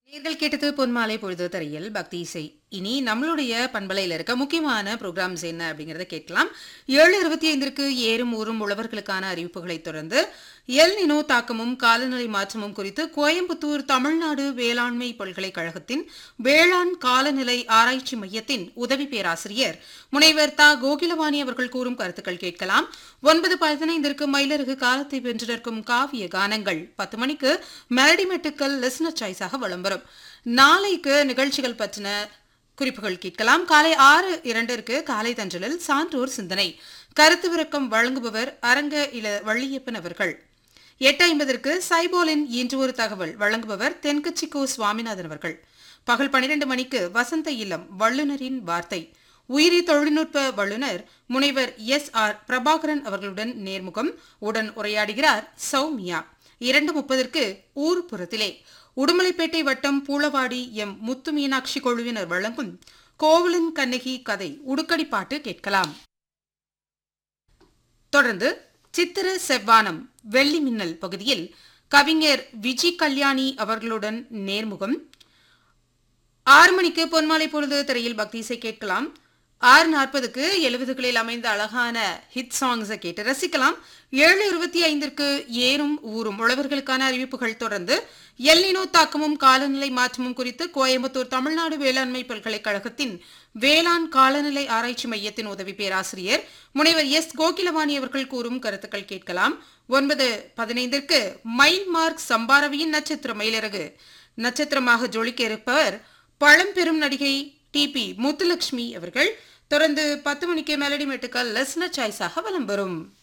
நேர்கள் கேட்டது பொன்மாலை பொழுது தரையில் பக்தி இசை இனி நம்மளுடைய பண்பலையில் இருக்க முக்கியமான ப்ரோக்ராம்ஸ் என்ன அப்படிங்கறத கேட்கலாம் ஏழு இருபத்தி ஐந்திற்கு ஏறும் ஊறும் உழவர்களுக்கான அறிவிப்புகளை தொடர்ந்து எல் நினோ தாக்கமும் காலநிலை மாற்றமும் குறித்து கோயம்புத்தூர் தமிழ்நாடு வேளாண்மை பல்கலைக்கழகத்தின் வேளாண் காலநிலை ஆராய்ச்சி மையத்தின் உதவி பேராசிரியர் முனைவர் தா கோகிலவாணி அவர்கள் கூறும் கருத்துக்கள் கேட்கலாம் ஒன்பது பதினைந்திற்கு மயிலருகு காலத்தை வென்று நிற்கும் காவிய கானங்கள் பத்து மணிக்கு மெலடி மெட்டுக்கள் லிஸ்னர் சாய்ஸாக விளம்பரம் நாளைக்கு நிகழ்ச்சிகள் பற்றின குறிப்புகள் கேட்கலாம் காலை ஆறு இரண்டிற்கு காலை தஞ்சலில் சான்றோர் சிந்தனை கருத்து விளக்கம் வழங்குபவர் அரங்க இள வள்ளியப்பன் அவர்கள் எட்டு ஐம்பதற்கு சைபோலின் இன்று ஒரு தகவல் வழங்குபவர் தென்கட்சிக்கோ சுவாமிநாதன் அவர்கள் பகல் பனிரெண்டு மணிக்கு வசந்த இல்லம் வல்லுநரின் வார்த்தை உயிரி தொழில்நுட்ப வல்லுநர் முனைவர் எஸ் ஆர் பிரபாகரன் அவர்களுடன் நேர்முகம் உடன் உரையாடுகிறார் சௌமியா இரண்டு முப்பதற்கு ஊர்புறத்திலே உடுமலைப்பேட்டை வட்டம் பூளவாடி எம் முத்து மீனாட்சி குழுவினர் வழங்கும் கோவலன் கண்ணகி கதை உடுக்கடி பாட்டு கேட்கலாம் தொடர்ந்து சித்திர செவ்வானம் வெள்ளி மின்னல் பகுதியில் கவிஞர் விஜி கல்யாணி அவர்களுடன் நேர்முகம் ஆறு மணிக்கு பொன்மாலை பொழுது திரையில் பக்தி இசை கேட்கலாம் ஆறு நாற்பதுக்கு எழுபதுகளில் அமைந்த அழகான ஹிட் சாங்ஸை கேட்டு ரசிக்கலாம் ஏழு இருபத்தி ஐந்திற்கு ஏறும் ஊறும் உழவர்களுக்கான அறிவிப்புகள் தொடர்ந்து எல்லினோ தாக்கமும் காலநிலை மாற்றமும் குறித்து கோயம்புத்தூர் தமிழ்நாடு வேளாண்மை பல்கலைக்கழகத்தின் வேளாண் காலநிலை ஆராய்ச்சி மையத்தின் உதவி பேராசிரியர் முனைவர் எஸ் கோகிலவாணி அவர்கள் கூறும் கருத்துக்கள் கேட்கலாம் ஒன்பது பதினைந்திற்கு மைல் மார்க் சம்பாரவியின் நட்சத்திர மயிலிறகு நட்சத்திரமாக ஜொலிக்க இருப்பவர் பழம்பெரும் நடிகை டி பி முத்துலட்சுமி அவர்கள் தொடர்ந்து பத்து மணிக்கு மெலடி மெட்டுக்கள் லெஸ்னர் சாய்ஸாக வலம் வரும்